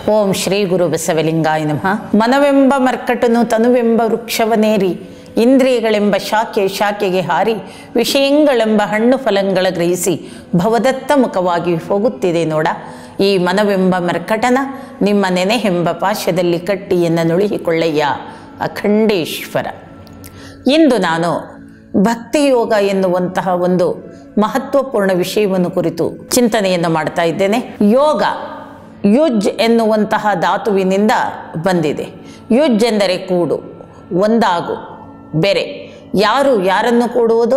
ಓಂ ಶ್ರೀ ಗುರು ಬಸವಲಿಂಗಾಯ ನಮಃ ಮನವೆಂಬ ಮರ್ಕಟನು ತನುವೆಂಬ ವೃಕ್ಷವನೇರಿ ಇಂದ್ರಿಯಗಳೆಂಬ ಶಾಖೆ ಶಾಖೆಗೆ ಹಾರಿ ವಿಷಯಗಳೆಂಬ ಹಣ್ಣು ಫಲಗಳ ಗ್ರಹಿಸಿ ಭವದತ್ತ ಮುಖವಾಗಿ ಹೋಗುತ್ತಿದೆ ನೋಡ ಈ ಮನವೆಂಬ ಮರ್ಕಟನ ನಿಮ್ಮ ನೆನೆಹೆಂಬ ಪಾಶದಲ್ಲಿ ಕಟ್ಟಿ ಎನ್ನ ನುಳಿಹಿಕೊಳ್ಳಯ್ಯ ಅಖಂಡೇಶ್ವರ ಇಂದು ನಾನು ಭಕ್ತಿ ಯೋಗ ಎನ್ನುವಂತಹ ಒಂದು ಮಹತ್ವಪೂರ್ಣ ವಿಷಯವನ್ನು ಕುರಿತು ಚಿಂತನೆಯನ್ನು ಮಾಡ್ತಾ ಇದ್ದೇನೆ ಯೋಗ ಯುಜ್ ಎನ್ನುವಂತಹ ಧಾತುವಿನಿಂದ ಬಂದಿದೆ ಯುಜ್ ಎಂದರೆ ಕೂಡು ಒಂದಾಗು ಬೆರೆ ಯಾರು ಯಾರನ್ನು ಕೂಡುವುದು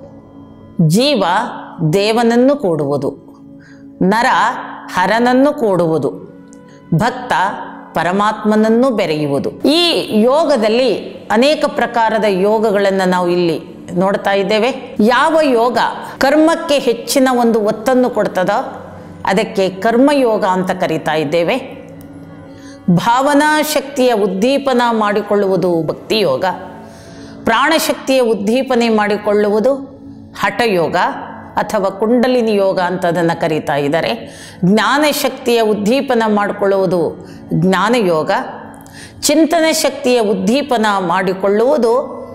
ಜೀವ ದೇವನನ್ನು ಕೂಡುವುದು ನರ ಹರನನ್ನು ಕೂಡುವುದು ಭಕ್ತ ಪರಮಾತ್ಮನನ್ನು ಬೆರೆಯುವುದು ಈ ಯೋಗದಲ್ಲಿ ಅನೇಕ ಪ್ರಕಾರದ ಯೋಗಗಳನ್ನು ನಾವು ಇಲ್ಲಿ ನೋಡ್ತಾ ಇದ್ದೇವೆ ಯಾವ ಯೋಗ ಕರ್ಮಕ್ಕೆ ಹೆಚ್ಚಿನ ಒಂದು ಒತ್ತನ್ನು ಕೊಡ್ತದೋ ಅದಕ್ಕೆ ಕರ್ಮಯೋಗ ಅಂತ ಕರೀತಾ ಇದ್ದೇವೆ ಭಾವನಾ ಶಕ್ತಿಯ ಉದ್ದೀಪನ ಮಾಡಿಕೊಳ್ಳುವುದು ಭಕ್ತಿಯೋಗ ಪ್ರಾಣಶಕ್ತಿಯ ಉದ್ದೀಪನೆ ಮಾಡಿಕೊಳ್ಳುವುದು ಹಠಯೋಗ ಅಥವಾ ಕುಂಡಲಿನಿ ಯೋಗ ಅಂತ ಅದನ್ನು ಕರೀತಾ ಇದ್ದಾರೆ ಜ್ಞಾನಶಕ್ತಿಯ ಉದ್ದೀಪನ ಮಾಡಿಕೊಳ್ಳುವುದು ಜ್ಞಾನಯೋಗ ಚಿಂತನ ಶಕ್ತಿಯ ಉದ್ದೀಪನ ಮಾಡಿಕೊಳ್ಳುವುದು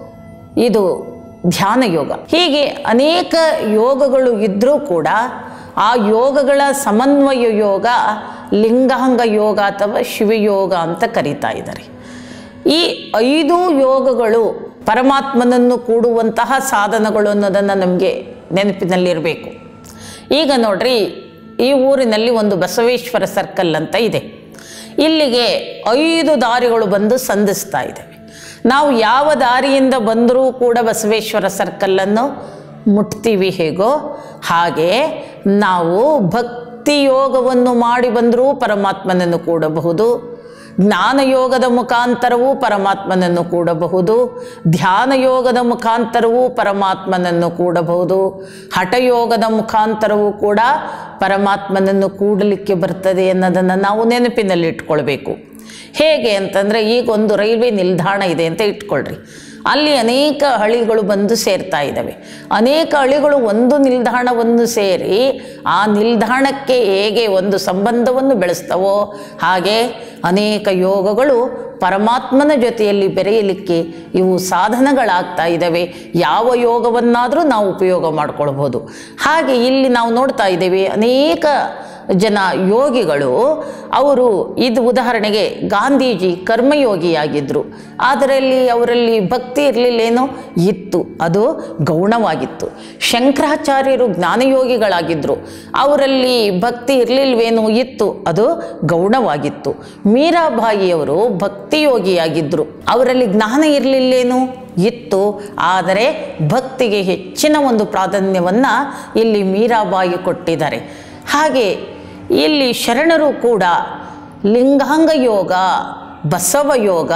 ಇದು ಧ್ಯಾನ ಯೋಗ ಹೀಗೆ ಅನೇಕ ಯೋಗಗಳು ಇದ್ದರೂ ಕೂಡ ಆ ಯೋಗಗಳ ಸಮನ್ವಯ ಯೋಗ ಲಿಂಗಾಂಗ ಯೋಗ ಅಥವಾ ಶಿವಯೋಗ ಅಂತ ಕರೀತಾ ಇದ್ದಾರೆ ಈ ಐದು ಯೋಗಗಳು ಪರಮಾತ್ಮನನ್ನು ಕೂಡುವಂತಹ ಸಾಧನಗಳು ಅನ್ನೋದನ್ನು ನಮಗೆ ನೆನಪಿನಲ್ಲಿರಬೇಕು ಈಗ ನೋಡ್ರಿ ಈ ಊರಿನಲ್ಲಿ ಒಂದು ಬಸವೇಶ್ವರ ಸರ್ಕಲ್ ಅಂತ ಇದೆ ಇಲ್ಲಿಗೆ ಐದು ದಾರಿಗಳು ಬಂದು ಸಂಧಿಸ್ತಾ ಇದ್ದಾವೆ ನಾವು ಯಾವ ದಾರಿಯಿಂದ ಬಂದರೂ ಕೂಡ ಬಸವೇಶ್ವರ ಸರ್ಕಲ್ಲನ್ನು ಮುಟ್ತೀವಿ ಹೇಗೋ ಹಾಗೆ ನಾವು ಭಕ್ತಿ ಯೋಗವನ್ನು ಮಾಡಿ ಬಂದರೂ ಪರಮಾತ್ಮನನ್ನು ಕೂಡಬಹುದು ಜ್ಞಾನಯೋಗದ ಮುಖಾಂತರವೂ ಪರಮಾತ್ಮನನ್ನು ಕೂಡಬಹುದು ಧ್ಯಾನ ಯೋಗದ ಮುಖಾಂತರವೂ ಪರಮಾತ್ಮನನ್ನು ಕೂಡಬಹುದು ಹಠಯೋಗದ ಮುಖಾಂತರವೂ ಕೂಡ ಪರಮಾತ್ಮನನ್ನು ಕೂಡಲಿಕ್ಕೆ ಬರ್ತದೆ ಅನ್ನೋದನ್ನು ನಾವು ನೆನಪಿನಲ್ಲಿಟ್ಕೊಳ್ಬೇಕು ಹೇಗೆ ಅಂತಂದರೆ ಈಗ ಒಂದು ರೈಲ್ವೆ ನಿಲ್ದಾಣ ಇದೆ ಅಂತ ಇಟ್ಕೊಳ್ರಿ ಅಲ್ಲಿ ಅನೇಕ ಹಳಿಗಳು ಬಂದು ಸೇರ್ತಾ ಇದ್ದಾವೆ ಅನೇಕ ಹಳಿಗಳು ಒಂದು ನಿಲ್ದಾಣವನ್ನು ಸೇರಿ ಆ ನಿಲ್ದಾಣಕ್ಕೆ ಹೇಗೆ ಒಂದು ಸಂಬಂಧವನ್ನು ಬೆಳೆಸ್ತವೋ ಹಾಗೆ ಅನೇಕ ಯೋಗಗಳು ಪರಮಾತ್ಮನ ಜೊತೆಯಲ್ಲಿ ಬೆರೆಯಲಿಕ್ಕೆ ಇವು ಸಾಧನಗಳಾಗ್ತಾ ಇದ್ದಾವೆ ಯಾವ ಯೋಗವನ್ನಾದರೂ ನಾವು ಉಪಯೋಗ ಮಾಡ್ಕೊಳ್ಬೋದು ಹಾಗೆ ಇಲ್ಲಿ ನಾವು ನೋಡ್ತಾ ಇದ್ದೇವೆ ಅನೇಕ ಜನ ಯೋಗಿಗಳು ಅವರು ಇದು ಉದಾಹರಣೆಗೆ ಗಾಂಧೀಜಿ ಕರ್ಮಯೋಗಿಯಾಗಿದ್ದರು ಅದರಲ್ಲಿ ಅವರಲ್ಲಿ ಭಕ್ತಿ ಇರಲಿಲ್ಲೇನೋ ಇತ್ತು ಅದು ಗೌಣವಾಗಿತ್ತು ಶಂಕರಾಚಾರ್ಯರು ಜ್ಞಾನಯೋಗಿಗಳಾಗಿದ್ದರು ಅವರಲ್ಲಿ ಭಕ್ತಿ ಇರಲಿಲ್ವೇನೋ ಇತ್ತು ಅದು ಗೌಣವಾಗಿತ್ತು ಮೀರಾಬಾಯಿಯವರು ಭಕ್ತಿಯೋಗಿಯಾಗಿದ್ದರು ಅವರಲ್ಲಿ ಜ್ಞಾನ ಇರಲಿಲ್ಲೇನೋ ಇತ್ತು ಆದರೆ ಭಕ್ತಿಗೆ ಹೆಚ್ಚಿನ ಒಂದು ಪ್ರಾಧಾನ್ಯವನ್ನು ಇಲ್ಲಿ ಮೀರಾಬಾಯಿ ಕೊಟ್ಟಿದ್ದಾರೆ ಹಾಗೆ ಇಲ್ಲಿ ಶರಣರು ಕೂಡ ಲಿಂಗಾಂಗ ಯೋಗ ಬಸವ ಯೋಗ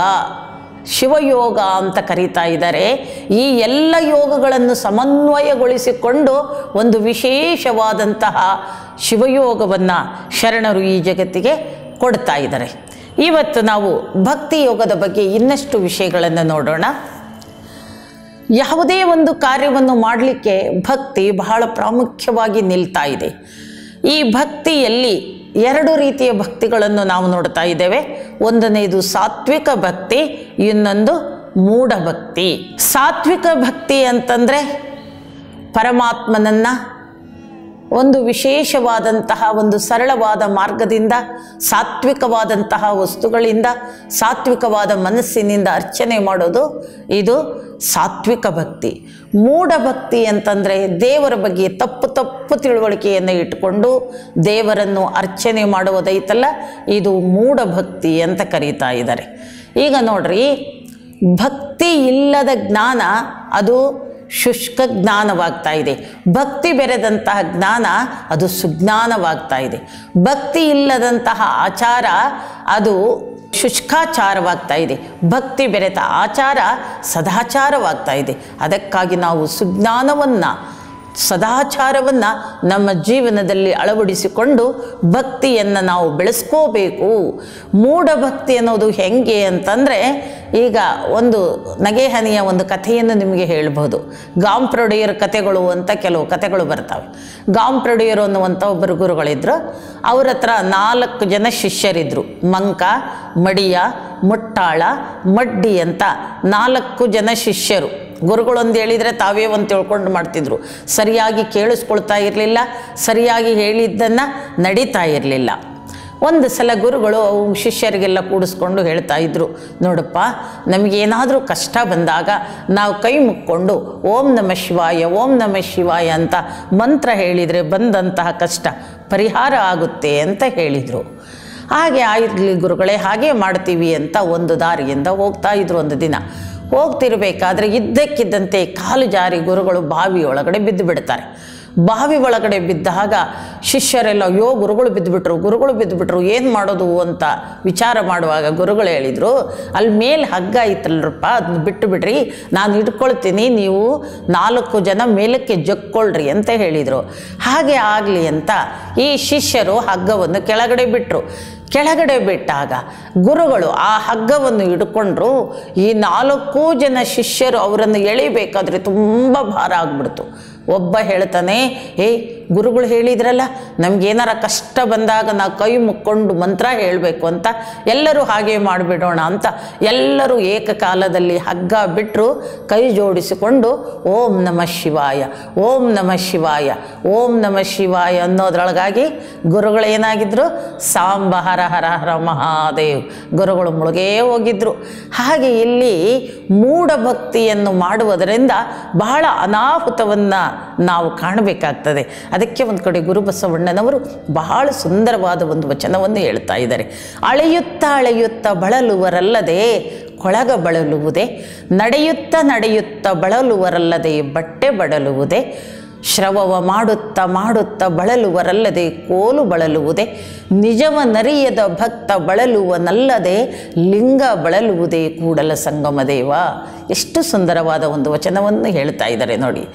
ಶಿವಯೋಗ ಅಂತ ಕರೀತಾ ಇದ್ದಾರೆ ಈ ಎಲ್ಲ ಯೋಗಗಳನ್ನು ಸಮನ್ವಯಗೊಳಿಸಿಕೊಂಡು ಒಂದು ವಿಶೇಷವಾದಂತಹ ಶಿವಯೋಗವನ್ನು ಶರಣರು ಈ ಜಗತ್ತಿಗೆ ಕೊಡ್ತಾ ಇದ್ದಾರೆ ಇವತ್ತು ನಾವು ಭಕ್ತಿ ಯೋಗದ ಬಗ್ಗೆ ಇನ್ನಷ್ಟು ವಿಷಯಗಳನ್ನು ನೋಡೋಣ ಯಾವುದೇ ಒಂದು ಕಾರ್ಯವನ್ನು ಮಾಡಲಿಕ್ಕೆ ಭಕ್ತಿ ಬಹಳ ಪ್ರಾಮುಖ್ಯವಾಗಿ ನಿಲ್ತಾ ಇದೆ ಈ ಭಕ್ತಿಯಲ್ಲಿ ಎರಡು ರೀತಿಯ ಭಕ್ತಿಗಳನ್ನು ನಾವು ನೋಡ್ತಾ ಇದ್ದೇವೆ ಒಂದನೇದು ಸಾತ್ವಿಕ ಭಕ್ತಿ ಇನ್ನೊಂದು ಮೂಢ ಭಕ್ತಿ ಸಾತ್ವಿಕ ಭಕ್ತಿ ಅಂತಂದರೆ ಪರಮಾತ್ಮನನ್ನು ಒಂದು ವಿಶೇಷವಾದಂತಹ ಒಂದು ಸರಳವಾದ ಮಾರ್ಗದಿಂದ ಸಾತ್ವಿಕವಾದಂತಹ ವಸ್ತುಗಳಿಂದ ಸಾತ್ವಿಕವಾದ ಮನಸ್ಸಿನಿಂದ ಅರ್ಚನೆ ಮಾಡೋದು ಇದು ಸಾತ್ವಿಕ ಭಕ್ತಿ ಮೂಢ ಭಕ್ತಿ ಅಂತಂದರೆ ದೇವರ ಬಗ್ಗೆ ತಪ್ಪು ತಪ್ಪು ತಿಳುವಳಿಕೆಯನ್ನು ಇಟ್ಟುಕೊಂಡು ದೇವರನ್ನು ಅರ್ಚನೆ ಮಾಡುವುದೈತಲ್ಲ ಇದು ಮೂಢ ಭಕ್ತಿ ಅಂತ ಕರೀತಾ ಇದ್ದಾರೆ ಈಗ ನೋಡ್ರಿ ಭಕ್ತಿ ಇಲ್ಲದ ಜ್ಞಾನ ಅದು ಶುಷ್ಕ ಜ್ಞಾನವಾಗ್ತಾ ಇದೆ ಭಕ್ತಿ ಬೆರೆದಂತಹ ಜ್ಞಾನ ಅದು ಸುಜ್ಞಾನವಾಗ್ತಾ ಇದೆ ಭಕ್ತಿ ಇಲ್ಲದಂತಹ ಆಚಾರ ಅದು ಶುಷ್ಕಾಚಾರವಾಗ್ತಾ ಇದೆ ಭಕ್ತಿ ಬೆರೆತ ಆಚಾರ ಸದಾಚಾರವಾಗ್ತಾ ಇದೆ ಅದಕ್ಕಾಗಿ ನಾವು ಸುಜ್ಞಾನವನ್ನು ಸದಾಚಾರವನ್ನು ನಮ್ಮ ಜೀವನದಲ್ಲಿ ಅಳವಡಿಸಿಕೊಂಡು ಭಕ್ತಿಯನ್ನು ನಾವು ಬೆಳೆಸ್ಕೋಬೇಕು ಮೂಢಭಕ್ತಿ ಅನ್ನೋದು ಹೆಂಗೆ ಅಂತಂದರೆ ಈಗ ಒಂದು ನಗೆಹನಿಯ ಒಂದು ಕಥೆಯನ್ನು ನಿಮಗೆ ಹೇಳ್ಬೋದು ಗಾಂಪ್ರೊಡೆಯರ್ ಕಥೆಗಳು ಅಂತ ಕೆಲವು ಕಥೆಗಳು ಬರ್ತವೆ ಗಾಂಪ್ರೊಡೆಯರ್ ಅನ್ನುವಂಥ ಒಬ್ಬರು ಗುರುಗಳಿದ್ರು ಅವ್ರ ಹತ್ರ ನಾಲ್ಕು ಜನ ಶಿಷ್ಯರಿದ್ದರು ಮಂಕ ಮಡಿಯ ಮುಟ್ಟಾಳ ಮಡ್ಡಿ ಅಂತ ನಾಲ್ಕು ಜನ ಶಿಷ್ಯರು ಗುರುಗಳೊಂದು ಹೇಳಿದರೆ ತಾವೇ ಒಂದು ತಿಳ್ಕೊಂಡು ಮಾಡ್ತಿದ್ರು ಸರಿಯಾಗಿ ಕೇಳಿಸ್ಕೊಳ್ತಾ ಇರಲಿಲ್ಲ ಸರಿಯಾಗಿ ಹೇಳಿದ್ದನ್ನು ನಡೀತಾ ಇರಲಿಲ್ಲ ಒಂದು ಸಲ ಗುರುಗಳು ಅವು ಶಿಷ್ಯರಿಗೆಲ್ಲ ಕೂಡಿಸ್ಕೊಂಡು ಹೇಳ್ತಾ ಇದ್ರು ನೋಡಪ್ಪ ನಮಗೇನಾದರೂ ಕಷ್ಟ ಬಂದಾಗ ನಾವು ಕೈ ಮುಕ್ಕೊಂಡು ಓಂ ನಮ ಶಿವಾಯ ಓಂ ನಮ ಶಿವಾಯ ಅಂತ ಮಂತ್ರ ಹೇಳಿದರೆ ಬಂದಂತಹ ಕಷ್ಟ ಪರಿಹಾರ ಆಗುತ್ತೆ ಅಂತ ಹೇಳಿದರು ಹಾಗೆ ಆಗಿರಲಿ ಗುರುಗಳೇ ಹಾಗೆ ಮಾಡ್ತೀವಿ ಅಂತ ಒಂದು ದಾರಿಯಿಂದ ಹೋಗ್ತಾ ಇದ್ರು ಒಂದು ದಿನ ಹೋಗ್ತಿರ್ಬೇಕಾದ್ರೆ ಇದ್ದಕ್ಕಿದ್ದಂತೆ ಕಾಲು ಜಾರಿ ಗುರುಗಳು ಬಾವಿ ಒಳಗಡೆ ಬಿದ್ದು ಬಿಡ್ತಾರೆ ಬಾವಿ ಒಳಗಡೆ ಬಿದ್ದಾಗ ಶಿಷ್ಯರೆಲ್ಲ ಅಯ್ಯೋ ಗುರುಗಳು ಬಿದ್ದುಬಿಟ್ರು ಗುರುಗಳು ಬಿದ್ದುಬಿಟ್ರು ಏನು ಮಾಡೋದು ಅಂತ ವಿಚಾರ ಮಾಡುವಾಗ ಗುರುಗಳು ಹೇಳಿದರು ಅಲ್ಲಿ ಮೇಲೆ ಹಗ್ಗ ಐತಲ್ರಪ್ಪ ಅದನ್ನ ಬಿಟ್ಟು ಬಿಡ್ರಿ ನಾನು ಹಿಡ್ಕೊಳ್ತೀನಿ ನೀವು ನಾಲ್ಕು ಜನ ಮೇಲಕ್ಕೆ ಜಕ್ಕೊಳ್ರಿ ಅಂತ ಹೇಳಿದರು ಹಾಗೆ ಆಗಲಿ ಅಂತ ಈ ಶಿಷ್ಯರು ಹಗ್ಗವನ್ನು ಕೆಳಗಡೆ ಬಿಟ್ಟರು ಕೆಳಗಡೆ ಬಿಟ್ಟಾಗ ಗುರುಗಳು ಆ ಹಗ್ಗವನ್ನು ಹಿಡ್ಕೊಂಡ್ರು ಈ ನಾಲ್ಕು ಜನ ಶಿಷ್ಯರು ಅವರನ್ನು ಎಳಿಬೇಕಾದ್ರೆ ತುಂಬ ಭಾರ ಆಗ್ಬಿಡ್ತು ಒಬ್ಬ ಹೇಳ್ತಾನೆ ಏಯ್ ಗುರುಗಳು ಹೇಳಿದ್ರಲ್ಲ ನಮಗೇನಾರ ಕಷ್ಟ ಬಂದಾಗ ನಾವು ಕೈ ಮುಕ್ಕೊಂಡು ಮಂತ್ರ ಹೇಳಬೇಕು ಅಂತ ಎಲ್ಲರೂ ಹಾಗೆ ಮಾಡಿಬಿಡೋಣ ಅಂತ ಎಲ್ಲರೂ ಏಕಕಾಲದಲ್ಲಿ ಹಗ್ಗ ಬಿಟ್ಟರು ಕೈ ಜೋಡಿಸಿಕೊಂಡು ಓಂ ನಮ ಶಿವಾಯ ಓಂ ನಮ ಶಿವಾಯ ಓಂ ನಮ ಶಿವಾಯ ಅನ್ನೋದ್ರೊಳಗಾಗಿ ಗುರುಗಳು ಏನಾಗಿದ್ರು ಸಾಂಬ ಹರ ಹರ ಹರ ಮಹಾದೇವ್ ಗುರುಗಳು ಮುಳುಗೇ ಹೋಗಿದ್ರು ಹಾಗೆ ಇಲ್ಲಿ ಮೂಢಭಕ್ತಿಯನ್ನು ಮಾಡುವುದರಿಂದ ಬಹಳ ಅನಾಹುತವನ್ನು ನಾವು ಕಾಣಬೇಕಾಗ್ತದೆ ಅದಕ್ಕೆ ಒಂದು ಕಡೆ ಗುರುಬಸವಣ್ಣನವರು ಬಹಳ ಸುಂದರವಾದ ಒಂದು ವಚನವನ್ನು ಹೇಳ್ತಾ ಇದ್ದಾರೆ ಅಳೆಯುತ್ತಾ ಅಳೆಯುತ್ತಾ ಬಳಲುವರಲ್ಲದೆ ಕೊಳಗ ಬಳಲುವುದೇ ನಡೆಯುತ್ತಾ ನಡೆಯುತ್ತಾ ಬಳಲುವರಲ್ಲದೆ ಬಟ್ಟೆ ಬಡಲುವುದೇ ಶ್ರವವ ಮಾಡುತ್ತಾ ಮಾಡುತ್ತಾ ಬಳಲುವರಲ್ಲದೆ ಕೋಲು ಬಳಲುವುದೇ ನಿಜವ ನರಿಯದ ಭಕ್ತ ಬಳಲುವನಲ್ಲದೆ ಲಿಂಗ ಬಳಲುವುದೇ ಕೂಡಲ ಸಂಗಮ ದೇವ ಎಷ್ಟು ಸುಂದರವಾದ ಒಂದು ವಚನವನ್ನು ಹೇಳ್ತಾ ಇದ್ದಾರೆ ನೋಡಿ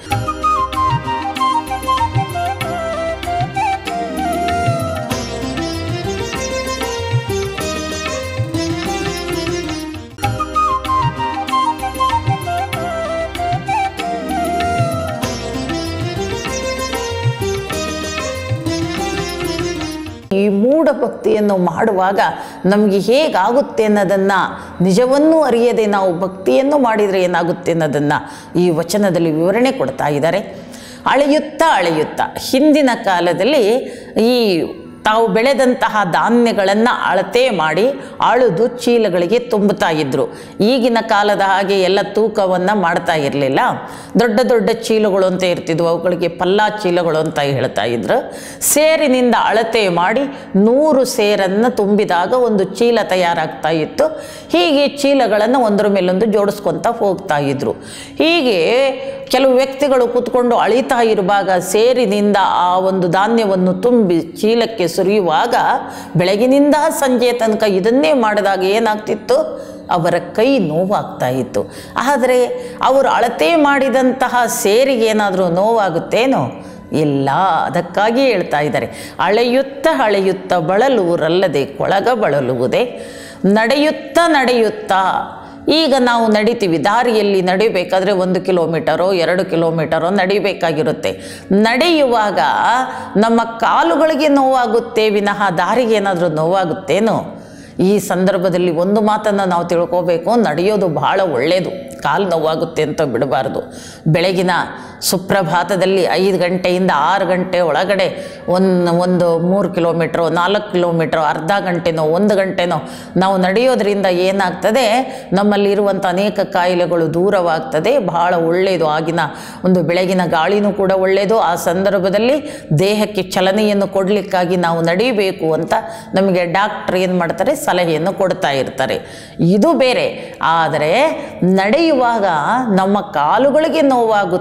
ಈ ಮೂಢಭಕ್ತಿಯನ್ನು ಮಾಡುವಾಗ ನಮಗೆ ಹೇಗಾಗುತ್ತೆ ಅನ್ನೋದನ್ನು ನಿಜವನ್ನೂ ಅರಿಯದೆ ನಾವು ಭಕ್ತಿಯನ್ನು ಮಾಡಿದರೆ ಏನಾಗುತ್ತೆ ಅನ್ನೋದನ್ನು ಈ ವಚನದಲ್ಲಿ ವಿವರಣೆ ಕೊಡ್ತಾ ಇದ್ದಾರೆ ಅಳೆಯುತ್ತಾ ಅಳೆಯುತ್ತಾ ಹಿಂದಿನ ಕಾಲದಲ್ಲಿ ಈ ತಾವು ಬೆಳೆದಂತಹ ಧಾನ್ಯಗಳನ್ನು ಅಳತೆ ಮಾಡಿ ಅಳುದು ಚೀಲಗಳಿಗೆ ತುಂಬುತ್ತಾ ಇದ್ದರು ಈಗಿನ ಕಾಲದ ಹಾಗೆ ಎಲ್ಲ ತೂಕವನ್ನು ಮಾಡ್ತಾ ಇರಲಿಲ್ಲ ದೊಡ್ಡ ದೊಡ್ಡ ಚೀಲಗಳು ಅಂತ ಇರ್ತಿದ್ವು ಅವುಗಳಿಗೆ ಪಲ್ಲಾ ಚೀಲಗಳು ಅಂತ ಹೇಳ್ತಾ ಇದ್ರು ಸೇರಿನಿಂದ ಅಳತೆ ಮಾಡಿ ನೂರು ಸೇರನ್ನು ತುಂಬಿದಾಗ ಒಂದು ಚೀಲ ತಯಾರಾಗ್ತಾ ಇತ್ತು ಹೀಗೆ ಚೀಲಗಳನ್ನು ಒಂದರ ಮೇಲೊಂದು ಜೋಡಿಸ್ಕೊತ ಹೋಗ್ತಾ ಇದ್ರು ಹೀಗೆ ಕೆಲವು ವ್ಯಕ್ತಿಗಳು ಕೂತ್ಕೊಂಡು ಅಳಿತಾ ಇರುವಾಗ ಸೇರಿನಿಂದ ಆ ಒಂದು ಧಾನ್ಯವನ್ನು ತುಂಬಿ ಚೀಲಕ್ಕೆ ಸುರಿಯುವಾಗ ಬೆಳಗಿನಿಂದ ಸಂಜೆ ತನಕ ಇದನ್ನೇ ಮಾಡಿದಾಗ ಏನಾಗ್ತಿತ್ತು ಅವರ ಕೈ ನೋವಾಗ್ತಾ ಇತ್ತು ಆದರೆ ಅವರು ಅಳತೆ ಮಾಡಿದಂತಹ ಸೇರಿಗೆ ಏನಾದರೂ ನೋವಾಗುತ್ತೇನೋ ಇಲ್ಲ ಅದಕ್ಕಾಗಿ ಹೇಳ್ತಾ ಇದ್ದಾರೆ ಅಳೆಯುತ್ತ ಅಳೆಯುತ್ತ ಬಳಲುವುರಲ್ಲದೆ ಕೊಳಗ ಬಳಲುವುದೇ ನಡೆಯುತ್ತಾ ನಡೆಯುತ್ತಾ ಈಗ ನಾವು ನಡಿತೀವಿ ದಾರಿಯಲ್ಲಿ ನಡಿಬೇಕಾದ್ರೆ ಒಂದು ಕಿಲೋಮೀಟರೋ ಎರಡು ಕಿಲೋಮೀಟರೋ ನಡಿಬೇಕಾಗಿರುತ್ತೆ ನಡೆಯುವಾಗ ನಮ್ಮ ಕಾಲುಗಳಿಗೆ ನೋವಾಗುತ್ತೆ ವಿನಃ ದಾರಿಗೆ ಏನಾದರೂ ನೋವಾಗುತ್ತೇನೋ ಈ ಸಂದರ್ಭದಲ್ಲಿ ಒಂದು ಮಾತನ್ನು ನಾವು ತಿಳ್ಕೋಬೇಕು ನಡೆಯೋದು ಬಹಳ ಒಳ್ಳೆಯದು ಕಾಲು ನೋವಾಗುತ್ತೆ ಅಂತ ಬಿಡಬಾರ್ದು ಬೆಳಗಿನ ಸುಪ್ರಭಾತದಲ್ಲಿ ಐದು ಗಂಟೆಯಿಂದ ಆರು ಗಂಟೆ ಒಳಗಡೆ ಒಂದು ಒಂದು ಮೂರು ಕಿಲೋಮೀಟ್ರು ನಾಲ್ಕು ಕಿಲೋಮೀಟ್ರು ಅರ್ಧ ಗಂಟೆನೋ ಒಂದು ಗಂಟೆನೋ ನಾವು ನಡೆಯೋದ್ರಿಂದ ಏನಾಗ್ತದೆ ನಮ್ಮಲ್ಲಿರುವಂಥ ಅನೇಕ ಕಾಯಿಲೆಗಳು ದೂರವಾಗ್ತದೆ ಬಹಳ ಒಳ್ಳೆಯದು ಆಗಿನ ಒಂದು ಬೆಳಗಿನ ಗಾಳಿನೂ ಕೂಡ ಒಳ್ಳೆಯದು ಆ ಸಂದರ್ಭದಲ್ಲಿ ದೇಹಕ್ಕೆ ಚಲನೆಯನ್ನು ಕೊಡಲಿಕ್ಕಾಗಿ ನಾವು ನಡಿಬೇಕು ಅಂತ ನಮಗೆ ಡಾಕ್ಟ್ರ್ ಏನು ಮಾಡ್ತಾರೆ ಸಲಹೆಯನ್ನು ಕೊಡ್ತಾ ಇರ್ತಾರೆ ಇದು ಬೇರೆ ಆದರೆ ನಡೆಯುವಾಗ ನಮ್ಮ ಕಾಲುಗಳಿಗೆ ನೋವಾಗುತ್ತೆ ವಿನಃ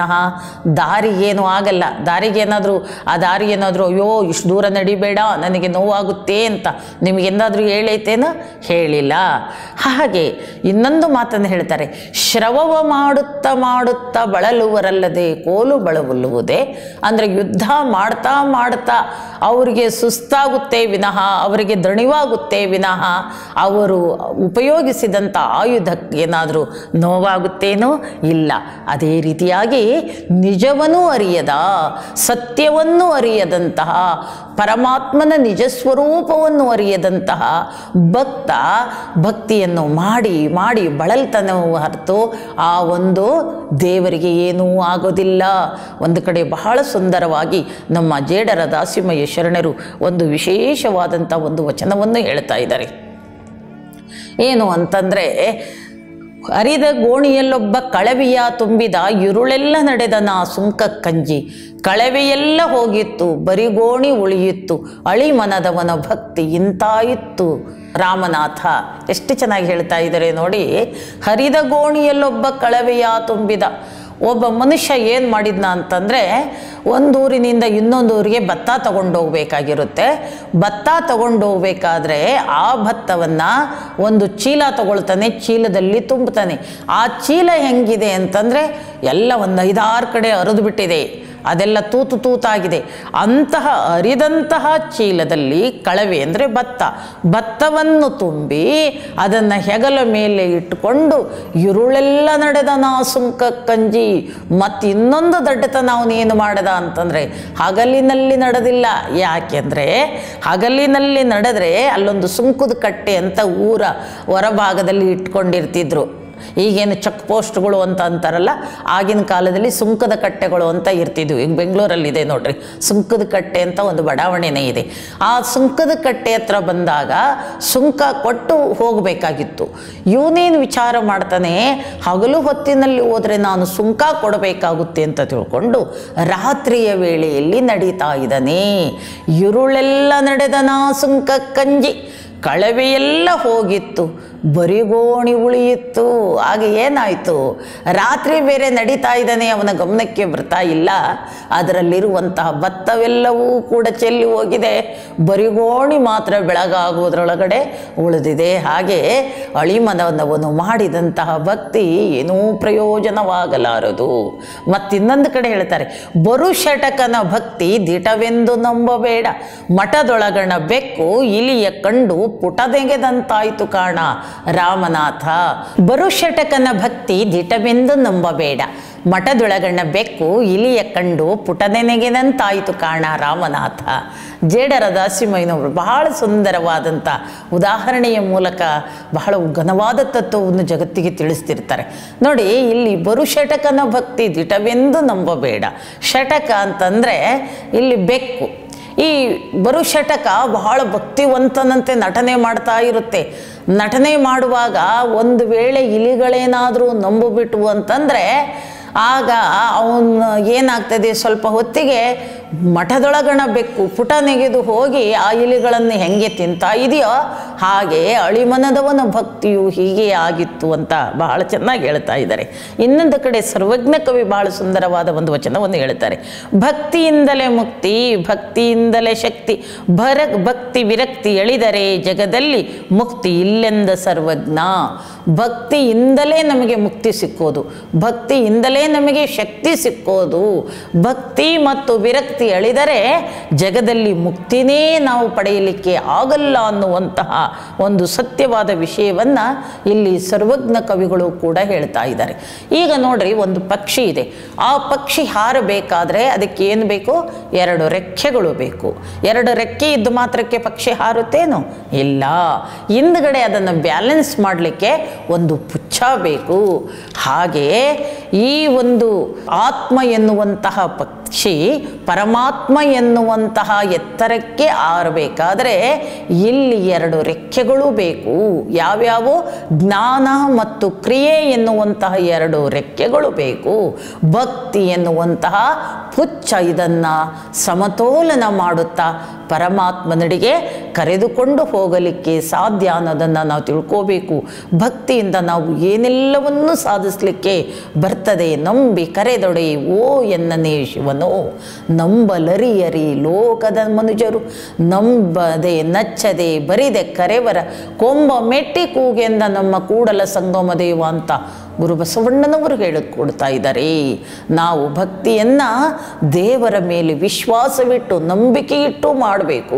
ವಿನಃ ದಾರಿಗೇನು ಆಗಲ್ಲ ದಾರಿಗೇನಾದರೂ ಆ ದಾರಿ ಏನಾದರೂ ಅಯ್ಯೋ ಇಷ್ಟು ದೂರ ನಡಿಬೇಡ ನನಗೆ ನೋವಾಗುತ್ತೆ ಅಂತ ನಿಮಗೆಂದಾದರೂ ಹೇಳೈತೇನೋ ಹೇಳಿಲ್ಲ ಹಾಗೆ ಇನ್ನೊಂದು ಮಾತನ್ನು ಹೇಳ್ತಾರೆ ಶ್ರವವ ಮಾಡುತ್ತಾ ಮಾಡುತ್ತಾ ಬಳಲುವರಲ್ಲದೆ ಕೋಲು ಬಳಬುಲ್ಲುವುದೇ ಅಂದರೆ ಯುದ್ಧ ಮಾಡ್ತಾ ಮಾಡ್ತಾ ಅವರಿಗೆ ಸುಸ್ತಾಗುತ್ತೆ ವಿನಃ ಅವರಿಗೆ ದಣಿವಾಗುತ್ತೆ ವಿನಃ ಅವರು ಉಪಯೋಗಿಸಿದಂಥ ಆಯುಧಕ್ಕೆ ಏನಾದರೂ ನೋವಾಗುತ್ತೇನೋ ಇಲ್ಲ ಅದೇ ರೀತಿಯಾಗಿ ನಿಜವನ್ನೂ ಅರಿಯದ ಸತ್ಯವನ್ನು ಅರಿಯದಂತಹ ಪರಮಾತ್ಮನ ನಿಜ ಸ್ವರೂಪವನ್ನು ಅರಿಯದಂತಹ ಭಕ್ತ ಭಕ್ತಿಯನ್ನು ಮಾಡಿ ಮಾಡಿ ಬಳಲ್ತನ ಹೊರತು ಆ ಒಂದು ದೇವರಿಗೆ ಏನೂ ಆಗೋದಿಲ್ಲ ಒಂದು ಕಡೆ ಬಹಳ ಸುಂದರವಾಗಿ ನಮ್ಮ ಜೇಡರ ದಾಸಿಮಯ್ಯ ಶರಣರು ಒಂದು ವಿಶೇಷವಾದಂಥ ಒಂದು ವಚನವನ್ನು ಹೇಳ್ತಾ ಇದ್ದಾರೆ ಏನು ಅಂತಂದರೆ ಅರಿದ ಗೋಣಿಯಲ್ಲೊಬ್ಬ ಕಳವಿಯ ತುಂಬಿದ ಇರುಳೆಲ್ಲ ನಡೆದ ನಾ ಸುಂಕ ಕಂಜಿ ಕಳವೆಯೆಲ್ಲ ಹೋಗಿತ್ತು ಬರಿಗೋಣಿ ಉಳಿಯಿತ್ತು ಅಳಿ ಮನದವನ ಭಕ್ತಿ ಇಂತಾಯಿತ್ತು ರಾಮನಾಥ ಎಷ್ಟು ಚೆನ್ನಾಗಿ ಹೇಳ್ತಾ ಇದ್ದಾರೆ ನೋಡಿ ಹರಿದ ಗೋಣಿಯಲ್ಲೊಬ್ಬ ಕಳವೆಯ ತುಂಬಿದ ಒಬ್ಬ ಮನುಷ್ಯ ಏನು ಮಾಡಿದ್ನ ಅಂತಂದರೆ ಒಂದು ಊರಿನಿಂದ ಇನ್ನೊಂದು ಊರಿಗೆ ಭತ್ತ ತಗೊಂಡು ಹೋಗ್ಬೇಕಾಗಿರುತ್ತೆ ಭತ್ತ ತಗೊಂಡು ಹೋಗ್ಬೇಕಾದ್ರೆ ಆ ಭತ್ತವನ್ನು ಒಂದು ಚೀಲ ತಗೊಳ್ತಾನೆ ಚೀಲದಲ್ಲಿ ತುಂಬುತ್ತಾನೆ ಆ ಚೀಲ ಹೆಂಗಿದೆ ಅಂತಂದರೆ ಎಲ್ಲ ಒಂದು ಐದಾರು ಕಡೆ ಹರಿದು ಬಿಟ್ಟಿದೆ ಅದೆಲ್ಲ ತೂತು ತೂತಾಗಿದೆ ಅಂತಹ ಅರಿದಂತಹ ಚೀಲದಲ್ಲಿ ಕಳವೆ ಅಂದರೆ ಭತ್ತ ಭತ್ತವನ್ನು ತುಂಬಿ ಅದನ್ನು ಹೆಗಲ ಮೇಲೆ ಇಟ್ಟುಕೊಂಡು ಇರುಳೆಲ್ಲ ನಡೆದ ನಾ ಸುಂಕ ಕಂಜಿ ಮತ್ತು ಇನ್ನೊಂದು ದಡ್ಡತನ ಅವನೇನು ಮಾಡದ ಅಂತಂದರೆ ಹಗಲಿನಲ್ಲಿ ನಡೆದಿಲ್ಲ ಯಾಕೆಂದರೆ ಹಗಲಿನಲ್ಲಿ ನಡೆದ್ರೆ ಅಲ್ಲೊಂದು ಸುಂಕದ ಕಟ್ಟೆ ಅಂತ ಊರ ಹೊರಭಾಗದಲ್ಲಿ ಇಟ್ಕೊಂಡಿರ್ತಿದ್ರು ಈಗೇನು ಚೆಕ್ ಪೋಸ್ಟ್ಗಳು ಅಂತ ಅಂತಾರಲ್ಲ ಆಗಿನ ಕಾಲದಲ್ಲಿ ಸುಂಕದ ಕಟ್ಟೆಗಳು ಅಂತ ಇರ್ತಿದ್ವು ಈಗ ಬೆಂಗಳೂರಲ್ಲಿದೆ ನೋಡ್ರಿ ಸುಂಕದ ಕಟ್ಟೆ ಅಂತ ಒಂದು ಬಡಾವಣೆನೇ ಇದೆ ಆ ಸುಂಕದ ಕಟ್ಟೆ ಹತ್ರ ಬಂದಾಗ ಸುಂಕ ಕೊಟ್ಟು ಹೋಗಬೇಕಾಗಿತ್ತು ಇವನೇನು ವಿಚಾರ ಮಾಡ್ತಾನೆ ಹಗಲು ಹೊತ್ತಿನಲ್ಲಿ ಹೋದರೆ ನಾನು ಸುಂಕ ಕೊಡಬೇಕಾಗುತ್ತೆ ಅಂತ ತಿಳ್ಕೊಂಡು ರಾತ್ರಿಯ ವೇಳೆಯಲ್ಲಿ ನಡೀತಾ ಇದ್ದಾನೆ ಇರುಳೆಲ್ಲ ನಡೆದ ನಾ ಸುಂಕ ಕಂಜಿ ಕಳವೆಯೆಲ್ಲ ಹೋಗಿತ್ತು ಬರಿಗೋಣಿ ಉಳಿಯಿತ್ತು ಆಗ ಏನಾಯಿತು ರಾತ್ರಿ ಬೇರೆ ನಡೀತಾ ಇದ್ದಾನೆ ಅವನ ಗಮನಕ್ಕೆ ಬರ್ತಾ ಇಲ್ಲ ಅದರಲ್ಲಿರುವಂತಹ ಭತ್ತವೆಲ್ಲವೂ ಕೂಡ ಚೆಲ್ಲಿ ಹೋಗಿದೆ ಬರಿಗೋಣಿ ಮಾತ್ರ ಬೆಳಗಾಗುವುದರೊಳಗಡೆ ಉಳಿದಿದೆ ಹಾಗೆ ಅಳಿಮನವನು ಮಾಡಿದಂತಹ ಭಕ್ತಿ ಏನೂ ಪ್ರಯೋಜನವಾಗಲಾರದು ಮತ್ತಿನ್ನೊಂದು ಕಡೆ ಹೇಳ್ತಾರೆ ಬರು ಶಟಕನ ಭಕ್ತಿ ದಿಟವೆಂದು ನಂಬಬೇಡ ಮಠದೊಳಗಣ ಬೆಕ್ಕು ಇಲಿಯ ಕಂಡು ಪುಟದೆಗೆದಂತಾಯ್ತು ಕಾಣ ರಾಮನಾಥ ಬರುಷಟಕನ ಭಕ್ತಿ ದಿಟವೆಂದು ನಂಬಬೇಡ ಮಠದೊಳಗಣ್ಣ ಬೆಕ್ಕು ಇಲಿಯ ಕಂಡು ಪುಟದೆನೆಗೆದಂತಾಯಿತು ಕಾಣ ರಾಮನಾಥ ಜೇಡರ ದಾಸಿಮಯ್ಯನವರು ಬಹಳ ಸುಂದರವಾದಂಥ ಉದಾಹರಣೆಯ ಮೂಲಕ ಬಹಳ ಘನವಾದ ತತ್ವವನ್ನು ಜಗತ್ತಿಗೆ ತಿಳಿಸ್ತಿರ್ತಾರೆ ನೋಡಿ ಇಲ್ಲಿ ಬರುಷಟಕನ ಭಕ್ತಿ ದಿಟವೆಂದು ನಂಬಬೇಡ ಶಟಕ ಅಂತಂದರೆ ಇಲ್ಲಿ ಬೆಕ್ಕು ಈ ಬರು ಶಟಕ ಬಹಳ ಭಕ್ತಿವಂತನಂತೆ ನಟನೆ ಮಾಡ್ತಾ ಇರುತ್ತೆ ನಟನೆ ಮಾಡುವಾಗ ಒಂದು ವೇಳೆ ಇಲಿಗಳೇನಾದರೂ ನಂಬಿಬಿಟ್ವು ಅಂತಂದರೆ ಆಗ ಅವನು ಏನಾಗ್ತದೆ ಸ್ವಲ್ಪ ಹೊತ್ತಿಗೆ ಮಠದೊಳಗಣ ಬೆಕ್ಕು ಪುಟ ನೆಗೆದು ಹೋಗಿ ಆ ಇಲಿಗಳನ್ನು ಹೆಂಗೆ ತಿಂತಾ ಇದೆಯೋ ಹಾಗೆ ಅಳಿಮನದವನ ಭಕ್ತಿಯು ಹೀಗೆ ಆಗಿತ್ತು ಅಂತ ಬಹಳ ಚೆನ್ನಾಗಿ ಹೇಳ್ತಾ ಇದ್ದಾರೆ ಇನ್ನೊಂದು ಕಡೆ ಸರ್ವಜ್ಞ ಕವಿ ಬಹಳ ಸುಂದರವಾದ ಒಂದು ವಚನವನ್ನು ಹೇಳ್ತಾರೆ ಭಕ್ತಿಯಿಂದಲೇ ಮುಕ್ತಿ ಭಕ್ತಿಯಿಂದಲೇ ಶಕ್ತಿ ಭರ ಭಕ್ತಿ ವಿರಕ್ತಿ ಎಳಿದರೆ ಜಗದಲ್ಲಿ ಮುಕ್ತಿ ಇಲ್ಲೆಂದ ಸರ್ವಜ್ಞ ಭಕ್ತಿಯಿಂದಲೇ ನಮಗೆ ಮುಕ್ತಿ ಸಿಕ್ಕೋದು ಭಕ್ತಿಯಿಂದಲೇ ನಮಗೆ ಶಕ್ತಿ ಸಿಕ್ಕೋದು ಭಕ್ತಿ ಮತ್ತು ವಿರಕ್ತಿ ಎಳಿದರೆ ಜಗದಲ್ಲಿ ಮುಕ್ತಿನೇ ನಾವು ಪಡೆಯಲಿಕ್ಕೆ ಆಗಲ್ಲ ಅನ್ನುವಂತಹ ಒಂದು ಸತ್ಯವಾದ ವಿಷಯವನ್ನು ಇಲ್ಲಿ ಸರ್ವಜ್ಞ ಕವಿಗಳು ಕೂಡ ಹೇಳ್ತಾ ಇದ್ದಾರೆ ಈಗ ನೋಡ್ರಿ ಒಂದು ಪಕ್ಷಿ ಇದೆ ಆ ಪಕ್ಷಿ ಹಾರಬೇಕಾದ್ರೆ ಅದಕ್ಕೆ ಏನು ಬೇಕು ಎರಡು ರೆಕ್ಕೆಗಳು ಬೇಕು ಎರಡು ರೆಕ್ಕೆ ಇದ್ದು ಮಾತ್ರಕ್ಕೆ ಪಕ್ಷಿ ಹಾರುತ್ತೇನು ಇಲ್ಲ ಹಿಂದ್ಗಡೆ ಅದನ್ನು ಬ್ಯಾಲೆನ್ಸ್ ಮಾಡಲಿಕ್ಕೆ ಒಂದು ಪುಚ್ಛ ಬೇಕು ಹಾಗೆಯೇ ಈ ಒಂದು ಆತ್ಮ ಎನ್ನುವಂತಹ ಪಕ್ಷಿ ಪರಮಾತ್ಮ ಎನ್ನುವಂತಹ ಎತ್ತರಕ್ಕೆ ಆರಬೇಕಾದರೆ ಇಲ್ಲಿ ಎರಡು ರೆಕ್ಕೆಗಳು ಬೇಕು ಯಾವ್ಯಾವು ಜ್ಞಾನ ಮತ್ತು ಕ್ರಿಯೆ ಎನ್ನುವಂತಹ ಎರಡು ರೆಕ್ಕೆಗಳು ಬೇಕು ಭಕ್ತಿ ಎನ್ನುವಂತಹ ಪುಚ್ಛ ಇದನ್ನು ಸಮತೋಲನ ಮಾಡುತ್ತಾ ಪರಮಾತ್ಮನಡಿಗೆ ಕರೆದುಕೊಂಡು ಹೋಗಲಿಕ್ಕೆ ಸಾಧ್ಯ ಅನ್ನೋದನ್ನು ನಾವು ತಿಳ್ಕೋಬೇಕು ಭಕ್ತಿಯಿಂದ ನಾವು ಏನೆಲ್ಲವನ್ನೂ ಸಾಧಿಸಲಿಕ್ಕೆ ಬರ್ತದೆ ನಂಬಿ ಕರೆದೊಡೆ ಓ ಎನ್ನನೇ ಶಿವನು ನಂಬಲರಿಯರಿ ಲೋಕದ ಮನುಜರು ನಂಬದೆ ನಚ್ಚದೆ ಬರಿದೆ ಕರೆವರ ಕೊಂಬ ಮೆಟ್ಟಿ ಕೂಗೆಂದ ನಮ್ಮ ಕೂಡಲ ಸಂಗಮ ದೇವ ಅಂತ ಗುರು ಬಸವಣ್ಣನವರು ಹೇಳಿಕೊಡ್ತಾ ಇದ್ದಾರೆ ನಾವು ಭಕ್ತಿಯನ್ನು ದೇವರ ಮೇಲೆ ವಿಶ್ವಾಸವಿಟ್ಟು ನಂಬಿಕೆ ಇಟ್ಟು ಮಾಡಬೇಕು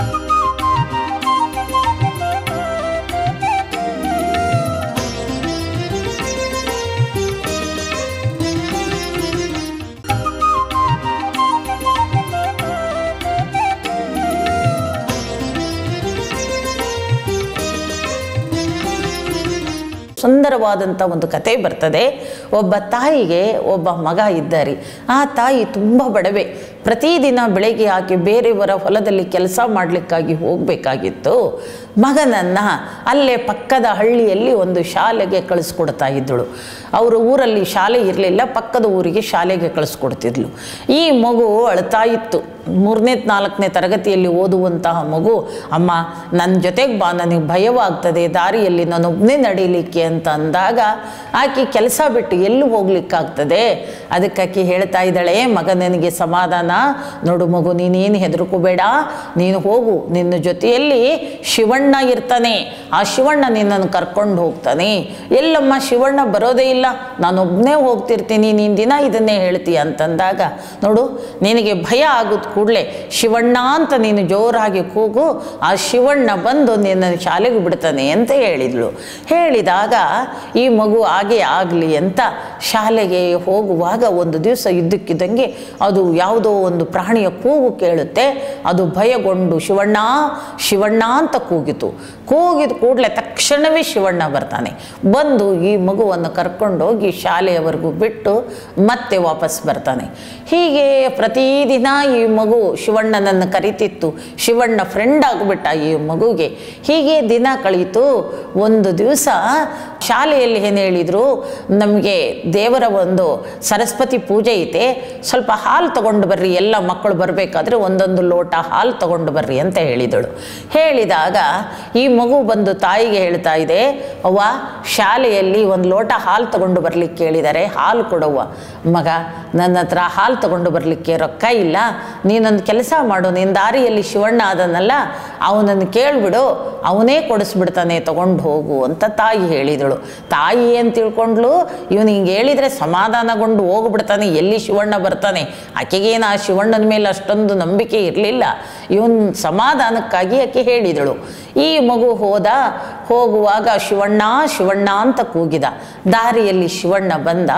ಸುಂದರವಾದಂಥ ಒಂದು ಕತೆ ಬರ್ತದೆ ಒಬ್ಬ ತಾಯಿಗೆ ಒಬ್ಬ ಮಗ ಇದ್ದಾರೆ ಆ ತಾಯಿ ತುಂಬ ಬಡವೆ ಪ್ರತಿದಿನ ಬೆಳಗ್ಗೆ ಆಕೆ ಬೇರೆಯವರ ಹೊಲದಲ್ಲಿ ಕೆಲಸ ಮಾಡಲಿಕ್ಕಾಗಿ ಹೋಗಬೇಕಾಗಿತ್ತು ಮಗನನ್ನು ಅಲ್ಲೇ ಪಕ್ಕದ ಹಳ್ಳಿಯಲ್ಲಿ ಒಂದು ಶಾಲೆಗೆ ಕಳಿಸ್ಕೊಡ್ತಾ ಇದ್ದಳು ಅವರು ಊರಲ್ಲಿ ಶಾಲೆ ಇರಲಿಲ್ಲ ಪಕ್ಕದ ಊರಿಗೆ ಶಾಲೆಗೆ ಕಳಿಸ್ಕೊಡ್ತಿದ್ಲು ಈ ಮಗು ಅಳ್ತಾ ಇತ್ತು ಮೂರನೇ ನಾಲ್ಕನೇ ತರಗತಿಯಲ್ಲಿ ಓದುವಂತಹ ಮಗು ಅಮ್ಮ ನನ್ನ ಜೊತೆಗೆ ಬಾ ನನಗೆ ಭಯವಾಗ್ತದೆ ದಾರಿಯಲ್ಲಿ ನಾನು ಒಬ್ಬನೇ ನಡೀಲಿಕ್ಕೆ ಅಂತ ಅಂದಾಗ ಆಕೆ ಕೆಲಸ ಬಿಟ್ಟು ಎಲ್ಲೂ ಹೋಗ್ಲಿಕ್ಕಾಗ್ತದೆ ಅದಕ್ಕೆ ಆಕೆ ಹೇಳ್ತಾ ಇದ್ದಾಳೆ ಮಗ ನನಗೆ ಸಮಾಧಾನ ನೋಡು ಮಗು ನೀನೇನು ಹೆದರ್ಕೋಬೇಡ ನೀನು ಹೋಗು ನಿನ್ನ ಜೊತೆಯಲ್ಲಿ ಶಿವಣ್ಣ ಇರ್ತಾನೆ ಆ ಶಿವಣ್ಣ ನಿನ್ನನ್ನು ಕರ್ಕೊಂಡು ಹೋಗ್ತಾನೆ ಎಲ್ಲಮ್ಮ ಶಿವಣ್ಣ ಬರೋದೇ ಇಲ್ಲ ನಾನೊಬ್ಬನೇ ಹೋಗ್ತಿರ್ತೀನಿ ನೀನು ದಿನ ಇದನ್ನೇ ಹೇಳ್ತೀಯ ಅಂತಂದಾಗ ನೋಡು ನಿನಗೆ ಭಯ ಆಗೋದು ಕೂಡಲೇ ಶಿವಣ್ಣ ಅಂತ ನೀನು ಜೋರಾಗಿ ಕೂಗು ಆ ಶಿವಣ್ಣ ಬಂದು ನಿನ್ನ ಶಾಲೆಗೆ ಬಿಡ್ತಾನೆ ಅಂತ ಹೇಳಿದ್ಳು ಹೇಳಿದಾಗ ಈ ಮಗು ಹಾಗೆ ಆಗಲಿ ಅಂತ ಶಾಲೆಗೆ ಹೋಗುವಾಗ ಒಂದು ದಿವಸ ಇದ್ದಕ್ಕಿದ್ದಂಗೆ ಅದು ಯಾವುದೋ ಒಂದು ಪ್ರಾಣಿಯ ಕೂಗು ಕೇಳುತ್ತೆ ಅದು ಭಯಗೊಂಡು ಶಿವಣ್ಣ ಶಿವಣ್ಣ ಅಂತ ಕೂಗಿತು ಕೂಗಿದ ಕೂಡಲೇ ತಕ್ಷಣವೇ ಶಿವಣ್ಣ ಬರ್ತಾನೆ ಬಂದು ಈ ಮಗುವನ್ನು ಕರ್ಕೊಂಡೋಗಿ ಶಾಲೆಯವರೆಗೂ ಬಿಟ್ಟು ಮತ್ತೆ ವಾಪಸ್ ಬರ್ತಾನೆ ಹೀಗೆ ಪ್ರತಿದಿನ ಈ ಮಗು ಶಿವಣ್ಣನನ್ನು ಕರಿತಿತ್ತು ಶಿವಣ್ಣ ಫ್ರೆಂಡ್ ಆಗಿಬಿಟ್ಟ ಈ ಮಗುಗೆ ಹೀಗೆ ದಿನ ಕಳೀತು ಒಂದು ದಿವಸ ಶಾಲೆಯಲ್ಲಿ ಏನು ಹೇಳಿದರು ನಮಗೆ ದೇವರ ಒಂದು ಸರಸ್ವತಿ ಪೂಜೆ ಐತೆ ಸ್ವಲ್ಪ ಹಾಲು ತಗೊಂಡು ಬರ್ರಿ ಎಲ್ಲ ಮಕ್ಕಳು ಬರಬೇಕಾದ್ರೆ ಒಂದೊಂದು ಲೋಟ ಹಾಲು ತಗೊಂಡು ಬರ್ರಿ ಅಂತ ಹೇಳಿದಳು ಹೇಳಿದಾಗ ಈ ಮಗು ಬಂದು ತಾಯಿಗೆ ಹೇಳ್ತಾ ಇದೆ ಅವ್ವ ಶಾಲೆಯಲ್ಲಿ ಒಂದು ಲೋಟ ಹಾಲು ತಗೊಂಡು ಬರಲಿಕ್ಕೆ ಹೇಳಿದ್ದಾರೆ ಹಾಲು ಕೊಡವ್ವ ಮಗ ನನ್ನ ಹತ್ರ ಹಾಲು ತಗೊಂಡು ಬರಲಿಕ್ಕೆ ರೊಕ್ಕ ಇಲ್ಲ ನೀನೊಂದು ಕೆಲಸ ಮಾಡು ನಿನ್ನ ದಾರಿಯಲ್ಲಿ ಶಿವಣ್ಣ ಅದನ್ನಲ್ಲ ಅವನನ್ನು ಕೇಳಿಬಿಡು ಅವನೇ ಕೊಡಿಸ್ಬಿಡ್ತಾನೆ ತಗೊಂಡು ಹೋಗು ಅಂತ ತಾಯಿ ಹೇಳಿದಳು ತಾಯಿ ಏನು ತಿಳ್ಕೊಂಡ್ಲು ಇವನು ಹಿಂಗೆ ಹೇಳಿದರೆ ಸಮಾಧಾನಗೊಂಡು ಹೋಗ್ಬಿಡ್ತಾನೆ ಎಲ್ಲಿ ಶಿವಣ್ಣ ಬರ್ತಾನೆ ಆಕೆಗೇನು ಆ ಶಿವಣ್ಣನ ಮೇಲೆ ಅಷ್ಟೊಂದು ನಂಬಿಕೆ ಇರಲಿಲ್ಲ ಇವನ್ ಸಮಾಧಾನಕ್ಕಾಗಿ ಆಕೆ ಹೇಳಿದಳು ಈ ಮಗು ಹೋದ ಹೋಗುವಾಗ ಶಿವಣ್ಣ ಶಿವಣ್ಣ ಅಂತ ಕೂಗಿದ ದಾರಿಯಲ್ಲಿ ಶಿವಣ್ಣ ಬಂದ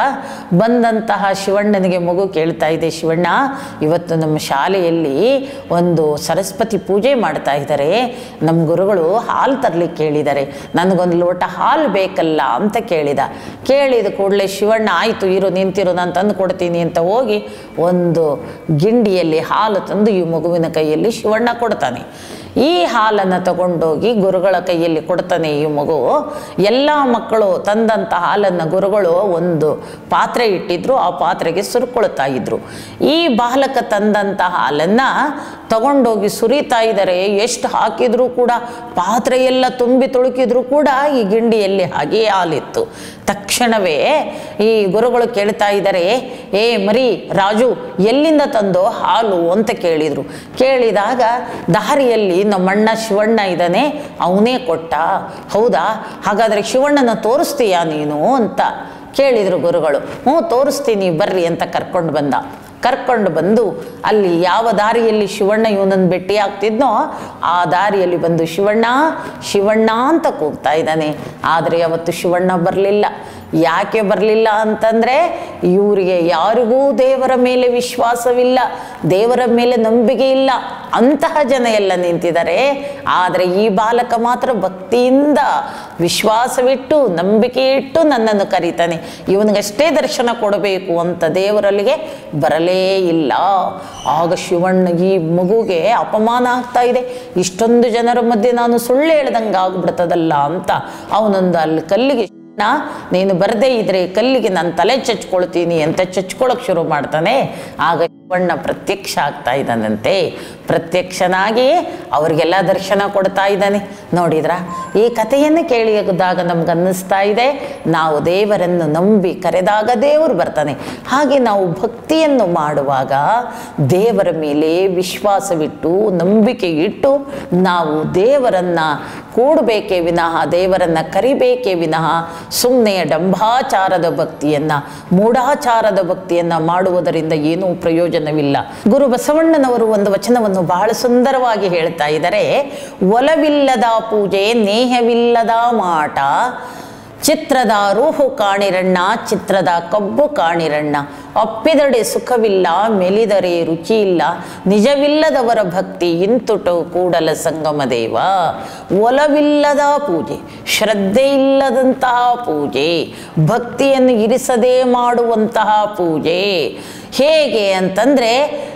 ಬಂದಂತಹ ಶಿವಣ್ಣನಿಗೆ ಮಗು ಕೇಳ್ತಾ ಇದೆ ಶಿವಣ್ಣ ಇವತ್ತು ನಮ್ಮ ಶಾಲೆಯಲ್ಲಿ ಒಂದು ಸರಸ್ವತಿ ಪೂಜೆ ಮಾಡ್ತಾ ಇದ್ದಾರೆ ನಮ್ಮ ಗುರುಗಳು ಹಾಲು ತರಲಿಕ್ಕೆ ಹೇಳಿದ್ದಾರೆ ನನಗೊಂದು ಲೋಟ ಹಾಲು ಬೇಕಲ್ಲ ಅಂತ ಕೇಳಿದ ಕೇಳಿದ ಕೂಡಲೇ ಶಿವಣ್ಣ ಆಯಿತು ಇರು ನಿಂತಿರು ನಾನು ತಂದು ಕೊಡ್ತೀನಿ ಅಂತ ಹೋಗಿ ಒಂದು ಗಿಂಡಿಯಲ್ಲಿ ಹಾಲು ತಂದು ಈ ಮಗುವಿನ ಕೈಯಲ್ಲಿ ಶಿವಣ್ಣ ಕೊಡ್ತಾನೆ ಈ ಹಾಲನ್ನು ತಗೊಂಡೋಗಿ ಗುರುಗಳ ಕೈಯಲ್ಲಿ ಕೊಡ್ತಾನೆ ಈ ಮಗು ಎಲ್ಲ ಮಕ್ಕಳು ತಂದಂಥ ಹಾಲನ್ನು ಗುರುಗಳು ಒಂದು ಪಾತ್ರೆ ಇಟ್ಟಿದ್ರು ಆ ಪಾತ್ರೆಗೆ ಸುರ್ಕೊಳ್ತಾ ಇದ್ರು ಈ ಬಾಲಕ ತಂದಂಥ ಹಾಲನ್ನು ತಗೊಂಡೋಗಿ ಸುರಿತಾ ಇದ್ದಾರೆ ಎಷ್ಟು ಹಾಕಿದರೂ ಕೂಡ ಪಾತ್ರೆ ಎಲ್ಲ ತುಂಬಿ ತುಳುಕಿದ್ರು ಕೂಡ ಈ ಗಿಂಡಿಯಲ್ಲಿ ಹಾಗೆಯೇ ಹಾಲಿತ್ತು ತಕ್ಷಣವೇ ಈ ಗುರುಗಳು ಕೇಳ್ತಾ ಇದ್ದಾರೆ ಏ ಮರಿ ರಾಜು ಎಲ್ಲಿಂದ ತಂದೋ ಹಾಲು ಅಂತ ಕೇಳಿದರು ಕೇಳಿದಾಗ ದಾರಿಯಲ್ಲಿ ನಮ್ಮಣ್ಣ ಶಿವಣ್ಣ ಇದ್ದಾನೆ ಅವನೇ ಕೊಟ್ಟ ಹೌದಾ ಹಾಗಾದರೆ ಶಿವಣ್ಣನ ತೋರಿಸ್ತೀಯಾ ನೀನು ಅಂತ ಕೇಳಿದರು ಗುರುಗಳು ಹ್ಞೂ ತೋರಿಸ್ತೀನಿ ಬರ್ರಿ ಅಂತ ಕರ್ಕೊಂಡು ಬಂದ ಕರ್ಕೊಂಡು ಬಂದು ಅಲ್ಲಿ ಯಾವ ದಾರಿಯಲ್ಲಿ ಶಿವಣ್ಣ ಇವನನ್ನು ಭೇಟಿ ಆಗ್ತಿದ್ನೋ ಆ ದಾರಿಯಲ್ಲಿ ಬಂದು ಶಿವಣ್ಣ ಶಿವಣ್ಣ ಅಂತ ಕೂಗ್ತಾ ಇದ್ದಾನೆ ಆದರೆ ಅವತ್ತು ಶಿವಣ್ಣ ಬರಲಿಲ್ಲ ಯಾಕೆ ಬರಲಿಲ್ಲ ಅಂತಂದರೆ ಇವರಿಗೆ ಯಾರಿಗೂ ದೇವರ ಮೇಲೆ ವಿಶ್ವಾಸವಿಲ್ಲ ದೇವರ ಮೇಲೆ ನಂಬಿಕೆ ಇಲ್ಲ ಅಂತಹ ಜನ ಎಲ್ಲ ನಿಂತಿದ್ದಾರೆ ಆದರೆ ಈ ಬಾಲಕ ಮಾತ್ರ ಭಕ್ತಿಯಿಂದ ವಿಶ್ವಾಸವಿಟ್ಟು ನಂಬಿಕೆ ಇಟ್ಟು ನನ್ನನ್ನು ಕರೀತಾನೆ ಇವನಿಗಷ್ಟೇ ದರ್ಶನ ಕೊಡಬೇಕು ಅಂತ ದೇವರಲ್ಲಿಗೆ ಬರಲೇ ಇಲ್ಲ ಆಗ ಶಿವಣ್ಣ ಈ ಮಗುಗೆ ಅಪಮಾನ ಆಗ್ತಾ ಇದೆ ಇಷ್ಟೊಂದು ಜನರ ಮಧ್ಯೆ ನಾನು ಸುಳ್ಳು ಹೇಳ್ದಂಗೆ ಆಗ್ಬಿಡ್ತದಲ್ಲ ಅಂತ ಅವನೊಂದು ಅಲ್ಲಿ ಕಲ್ಲಿಗೆ ನಾ ನೀನು ಬರದೇ ಇದ್ರೆ ಕಲ್ಲಿಗೆ ನಾನು ತಲೆ ಚಚ್ಕೊಳ್ತೀನಿ ಅಂತ ಚಚ್ಕೊಳಕ್ ಶುರು ಮಾಡ್ತಾನೆ ಆಗ ಬಣ್ಣ ಪ್ರತ್ಯಕ್ಷ ಆಗ್ತಾ ಇದ್ದಾನಂತೆ ಪ್ರತ್ಯಕ್ಷನಾಗಿ ಅವರಿಗೆಲ್ಲ ದರ್ಶನ ಕೊಡ್ತಾ ಇದ್ದಾನೆ ನೋಡಿದ್ರ ಈ ಕಥೆಯನ್ನು ಕೇಳಿದಾಗ ನಮ್ಗೆ ಅನ್ನಿಸ್ತಾ ಇದೆ ನಾವು ದೇವರನ್ನು ನಂಬಿ ಕರೆದಾಗ ದೇವರು ಬರ್ತಾನೆ ಹಾಗೆ ನಾವು ಭಕ್ತಿಯನ್ನು ಮಾಡುವಾಗ ದೇವರ ಮೇಲೆ ವಿಶ್ವಾಸವಿಟ್ಟು ನಂಬಿಕೆ ಇಟ್ಟು ನಾವು ದೇವರನ್ನು ಕೂಡಬೇಕೇ ವಿನಃ ದೇವರನ್ನು ಕರಿಬೇಕೇ ವಿನಃ ಸುಮ್ಮನೆ ಡಂಭಾಚಾರದ ಭಕ್ತಿಯನ್ನು ಮೂಢಾಚಾರದ ಭಕ್ತಿಯನ್ನು ಮಾಡುವುದರಿಂದ ಏನೂ ಪ್ರಯೋಜನವಿಲ್ಲ ಗುರು ಬಸವಣ್ಣನವರು ಒಂದು ವಚನವನ್ನು ಬಹಳ ಸುಂದರವಾಗಿ ಹೇಳ್ತಾ ಇದ್ದಾರೆ ಒಲವಿಲ್ಲದ ಪೂಜೆ ನೇಹವಿಲ್ಲದ ಮಾಟ ಚಿತ್ರದ ರೂಹು ಕಾಣಿರಣ್ಣ ಚಿತ್ರದ ಕಬ್ಬು ಕಾಣಿರಣ್ಣ ಅಪ್ಪಿದಡೆ ಸುಖವಿಲ್ಲ ಮೆಲಿದರೆ ರುಚಿಯಿಲ್ಲ ನಿಜವಿಲ್ಲದವರ ಭಕ್ತಿ ಇಂತುಟು ಕೂಡಲ ಸಂಗಮ ದೇವ ಒಲವಿಲ್ಲದ ಪೂಜೆ ಶ್ರದ್ಧೆ ಇಲ್ಲದಂತಹ ಪೂಜೆ ಭಕ್ತಿಯನ್ನು ಇರಿಸದೇ ಮಾಡುವಂತಹ ಪೂಜೆ ಹೇಗೆ ಅಂತಂದರೆ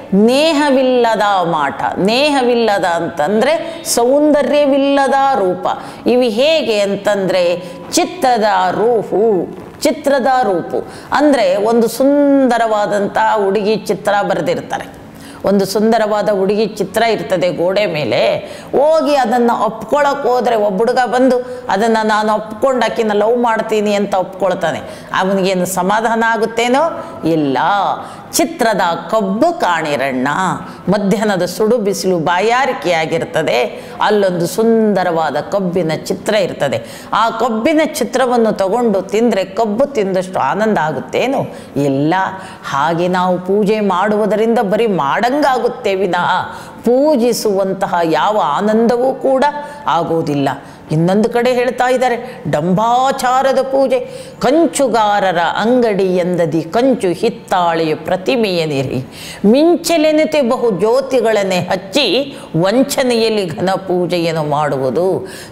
ನೇಹವಿಲ್ಲದ ಮಾಟ ನೇಹವಿಲ್ಲದ ಅಂತಂದರೆ ಸೌಂದರ್ಯವಿಲ್ಲದ ರೂಪ ಇವು ಹೇಗೆ ಅಂತಂದರೆ ಚಿತ್ತದ ರೂಪು ಚಿತ್ರದ ರೂಪು ಅಂದರೆ ಒಂದು ಸುಂದರವಾದಂಥ ಹುಡುಗಿ ಚಿತ್ರ ಬರೆದಿರ್ತಾರೆ ಒಂದು ಸುಂದರವಾದ ಹುಡುಗಿ ಚಿತ್ರ ಇರ್ತದೆ ಗೋಡೆ ಮೇಲೆ ಹೋಗಿ ಅದನ್ನು ಒಪ್ಕೊಳ್ಳೋಕೆ ಹೋದರೆ ಒಬ್ಬ ಹುಡುಗ ಬಂದು ಅದನ್ನು ನಾನು ಒಪ್ಕೊಂಡು ಆಕಿನ ಲವ್ ಮಾಡ್ತೀನಿ ಅಂತ ಒಪ್ಕೊಳ್ತಾನೆ ಅವನಿಗೇನು ಸಮಾಧಾನ ಆಗುತ್ತೇನೋ ಇಲ್ಲ ಚಿತ್ರದ ಕಬ್ಬು ಕಾಣಿರಣ್ಣ ಮಧ್ಯಾಹ್ನದ ಸುಡು ಬಿಸಿಲು ಬಾಯಾರಿಕೆಯಾಗಿರ್ತದೆ ಅಲ್ಲೊಂದು ಸುಂದರವಾದ ಕಬ್ಬಿನ ಚಿತ್ರ ಇರ್ತದೆ ಆ ಕಬ್ಬಿನ ಚಿತ್ರವನ್ನು ತಗೊಂಡು ತಿಂದರೆ ಕಬ್ಬು ತಿಂದಷ್ಟು ಆನಂದ ಆಗುತ್ತೇನು ಇಲ್ಲ ಹಾಗೆ ನಾವು ಪೂಜೆ ಮಾಡುವುದರಿಂದ ಬರೀ ಮಾಡಂಗಾಗುತ್ತೆ ವಿನಃ ಪೂಜಿಸುವಂತಹ ಯಾವ ಆನಂದವೂ ಕೂಡ ಆಗೋದಿಲ್ಲ ಇನ್ನೊಂದು ಕಡೆ ಹೇಳ್ತಾ ಇದ್ದಾರೆ ಡಂಬಾಚಾರದ ಪೂಜೆ ಕಂಚುಗಾರರ ಅಂಗಡಿ ಎಂದದಿ ಕಂಚು ಹಿತ್ತಾಳೆಯ ಪ್ರತಿಮೆಯನಿರಿ ಮಿಂಚಲೆನತೆ ಬಹು ಜ್ಯೋತಿಗಳನ್ನೇ ಹಚ್ಚಿ ವಂಚನೆಯಲ್ಲಿ ಘನ ಪೂಜೆಯನ್ನು ಮಾಡುವುದು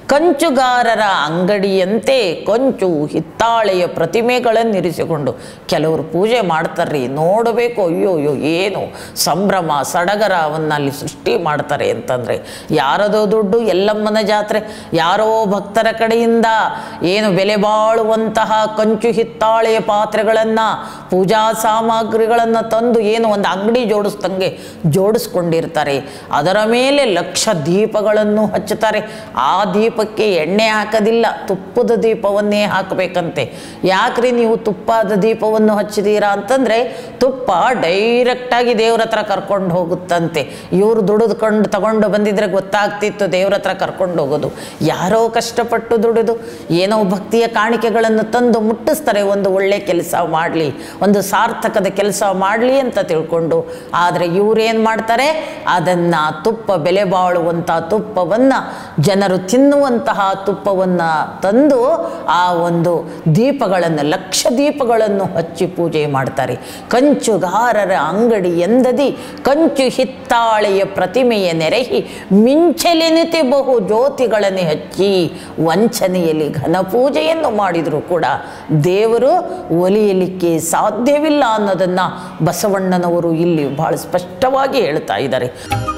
ಕಂಚುಗಾರರ ಅಂಗಡಿಯಂತೆ ಕಂಚು ಹಿತ್ತಾಳೆಯ ಪ್ರತಿಮೆಗಳನ್ನಿರಿಸಿಕೊಂಡು ಕೆಲವರು ಪೂಜೆ ಮಾಡ್ತಾರ್ರಿ ನೋಡಬೇಕು ಅಯ್ಯೋ ಅಯ್ಯೋ ಏನು ಸಂಭ್ರಮ ಸಡಗರವನ್ನು ಅಲ್ಲಿ ಸೃಷ್ಟಿ ಮಾಡ್ತಾರೆ ಅಂತಂದರೆ ಯಾರದೋ ದುಡ್ಡು ಎಲ್ಲಮ್ಮನ ಜಾತ್ರೆ ಯಾರೋ ಭಕ್ತರ ಕಡೆಯಿಂದ ಏನು ಬೆಲೆ ಬಾಳುವಂತಹ ಕಂಚು ಹಿತ್ತಾಳೆಯ ಪಾತ್ರೆಗಳನ್ನು ಪೂಜಾ ಸಾಮಗ್ರಿಗಳನ್ನು ತಂದು ಏನು ಒಂದು ಅಂಗಡಿ ಜೋಡಿಸ್ದಂಗೆ ಜೋಡಿಸ್ಕೊಂಡಿರ್ತಾರೆ ಅದರ ಮೇಲೆ ಲಕ್ಷ ದೀಪಗಳನ್ನು ಹಚ್ಚುತ್ತಾರೆ ಆ ದೀಪಕ್ಕೆ ಎಣ್ಣೆ ಹಾಕೋದಿಲ್ಲ ತುಪ್ಪದ ದೀಪವನ್ನೇ ಹಾಕಬೇಕಂತೆ ಯಾಕ್ರಿ ನೀವು ತುಪ್ಪದ ದೀಪವನ್ನು ಹಚ್ಚಿದೀರಾ ಅಂತಂದರೆ ತುಪ್ಪ ಡೈರೆಕ್ಟಾಗಿ ದೇವ್ರ ಹತ್ರ ಕರ್ಕೊಂಡು ಹೋಗುತ್ತಂತೆ ಇವರು ದುಡಿದುಕೊಂಡು ತಗೊಂಡು ಬಂದಿದ್ರೆ ಗೊತ್ತಾಗ್ತಿತ್ತು ದೇವ್ರ ಹತ್ರ ಕರ್ಕೊಂಡು ಹೋಗೋದು ಯಾರೋ ಕಷ್ಟಪಟ್ಟು ದುಡಿದು ಏನೋ ಭಕ್ತಿಯ ಕಾಣಿಕೆಗಳನ್ನು ತಂದು ಮುಟ್ಟಿಸ್ತಾರೆ ಒಂದು ಒಳ್ಳೆ ಕೆಲಸ ಮಾಡಲಿ ಒಂದು ಸಾರ್ಥಕದ ಕೆಲಸ ಮಾಡಲಿ ಅಂತ ತಿಳ್ಕೊಂಡು ಆದರೆ ಇವರೇನು ಮಾಡ್ತಾರೆ ಅದನ್ನು ತುಪ್ಪ ಬೆಲೆ ಬಾಳುವಂಥ ತುಪ್ಪವನ್ನು ಜನರು ತಿನ್ನುವಂತಹ ತುಪ್ಪವನ್ನು ತಂದು ಆ ಒಂದು ದೀಪಗಳನ್ನು ಲಕ್ಷ ದೀಪಗಳನ್ನು ಹಚ್ಚಿ ಪೂಜೆ ಮಾಡ್ತಾರೆ ಕಂಚುಗಾರರ ಅಂಗಡಿ ಎಂದದಿ ಕಂಚು ಹಿತ್ತಾಳೆಯ ಪ್ರತಿಮೆಯ ನೆರೆಹಿ ಮಿಂಚಲೆನಿತೆ ಬಹು ಜ್ಯೋತಿಗಳನ್ನೇ ಹಚ್ಚಿ ವಂಚನೆಯಲ್ಲಿ ಘನ ಪೂಜೆಯನ್ನು ಮಾಡಿದರೂ ಕೂಡ ದೇವರು ಒಲಿಯಲಿಕ್ಕೆ ಸಾಧ್ಯವಿಲ್ಲ ಅನ್ನೋದನ್ನು ಬಸವಣ್ಣನವರು ಇಲ್ಲಿ ಬಹಳ ಸ್ಪಷ್ಟವಾಗಿ ಹೇಳ್ತಾ ಇದ್ದಾರೆ